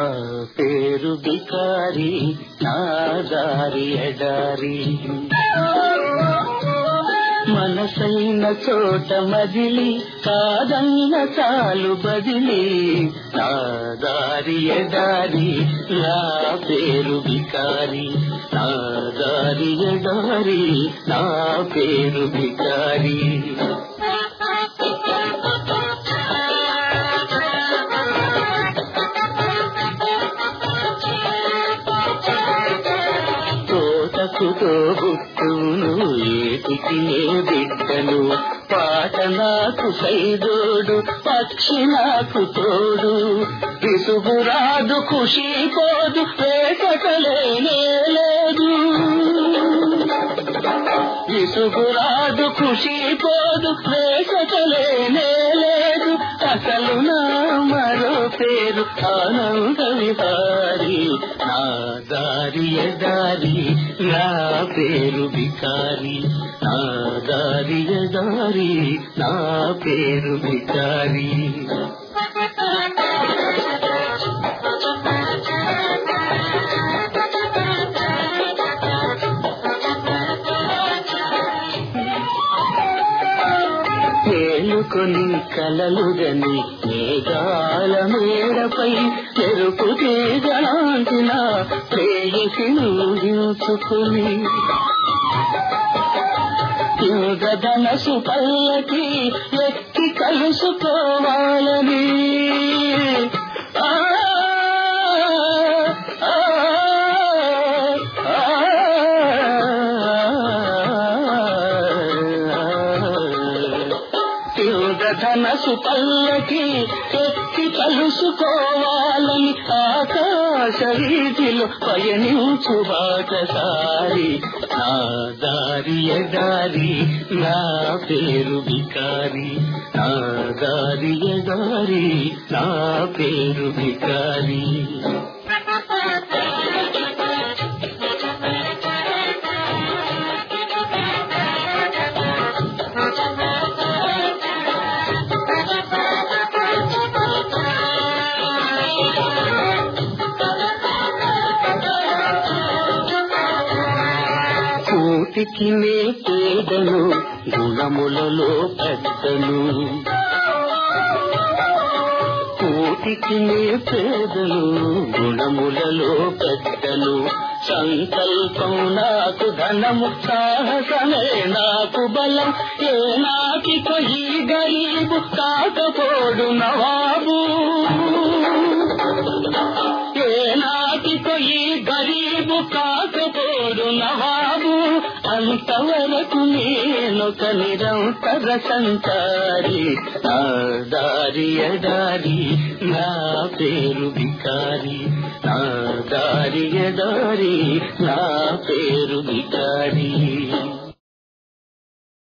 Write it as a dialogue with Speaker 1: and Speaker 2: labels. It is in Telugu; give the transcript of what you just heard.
Speaker 1: పేరు బికారి నా దారి ఎడారి మనసైన చోట మదిలి కాదన్న చాలు బదిలి నా దారి ఎడారి నా పేరు బికారి నా దారి ఎడారి నా పేరు బికారి తోటకు తోబుట్టును ఏటికి నే బిడ్డను పాట నాకు సైదోడు పక్షి నాకు తోడు విసుగురాదు ఖుషి పోదు వేసకలేనే లేదు విసుగురాదు ఖుషి పోదు వేసకలేనే లేదు అసలు నా మరో పేరు ఆనంద విహారి నా దారి దారి నా పేరు బికారి నా దారి దారి నా పేరు బికారి మేలుకొని కలలుగని మేఘాల మేడపై చెరుపు తీగలాంటిన ప్రేయసి ఊహించుకుని యుగధనసు పల్లకి ఎక్కి కలుసుకోవాలని ఆ ఆ, ధనసు పల్లకి ఎత్తి కలుసుకోవాలని ఆకాశ వీధిలో పయనించు బాటసారి నా దారి ఎదారి నా పేరు బికారి నా దారి ఎదారి నా పేరు బికారి కూటికి నే పేదను గుణములలో పెద్దను కూటికి నే పేదను గుణములలో పెద్దను సంకల్పం నాకు ధనము సాహసమే నాకు బలం ఏ నాటికో ఈ గరీబు కాకపోడు నవాబు ఏ నాటికో ఈ గరీబు కాకపోడు నవాబు అంతవరకు నేనొక నిరంతర సంచారి నా దారి ఎడారి నా పేరు బికారి నా దారి ఎడారి నా పేరు బికారి